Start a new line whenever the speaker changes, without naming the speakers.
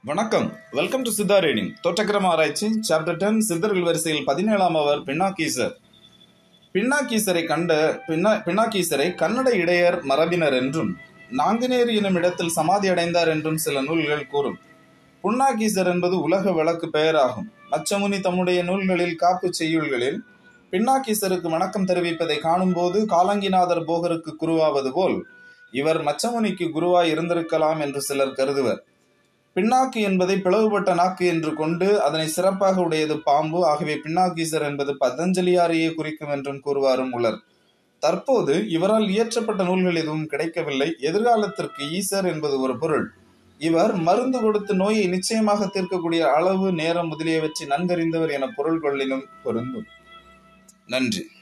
வணக்கம் welcome to Siddha reading தோற்றக்கிரம ஆராய்ச்சி சாப்டர் டென் சித்தர்கள் வரிசையில் பதினேழாம் அவர் பின்னாக்கீசர் பின்னாக்கீசரை கண்ட பின்னா பின்னாக்கீசரை கன்னட இடையர் மரபினர் என்றும் நாங்குநேரி எனும் இடத்தில் சமாதி அடைந்தார் என்றும் சில நூல்கள் கூறும் புன்னாக்கீசர் என்பது உலக வழக்கு பெயராகும் மச்சமுனி தம்முடைய நூல்களில் காப்பு செய்யுள்களில் பின்னாக்கீசருக்கு வணக்கம் தெரிவிப்பதை காணும்போது காலங்கிநாதர் போகருக்கு குருவாவது போல் இவர் மச்சமுனிக்கு குருவாய் இருந்திருக்கலாம் என்று சிலர் கருதுவர் பின்னாக்கு என்பதை பிளவுபட்ட நாக்கு என்று கொண்டு அதனை சிறப்பாக உடையது பாம்பு ஆகவே பின்னாக்கீசர் என்பது பதஞ்சலியாரையே குறிக்கும் என்றும் கூறுவாரும் உலர் தற்போது இவரால் இயற்றப்பட்ட நூல்கள் எதுவும் கிடைக்கவில்லை எதிர்காலத்திற்கு ஈசர் என்பது ஒரு பொருள் இவர் மருந்து கொடுத்து நோயை நிச்சயமாக தீர்க்கக்கூடிய அளவு நேரம் முதலியவற்றை நன்கறிந்தவர் என பொருள் கொள்ளினும் பொருந்தும் நன்றி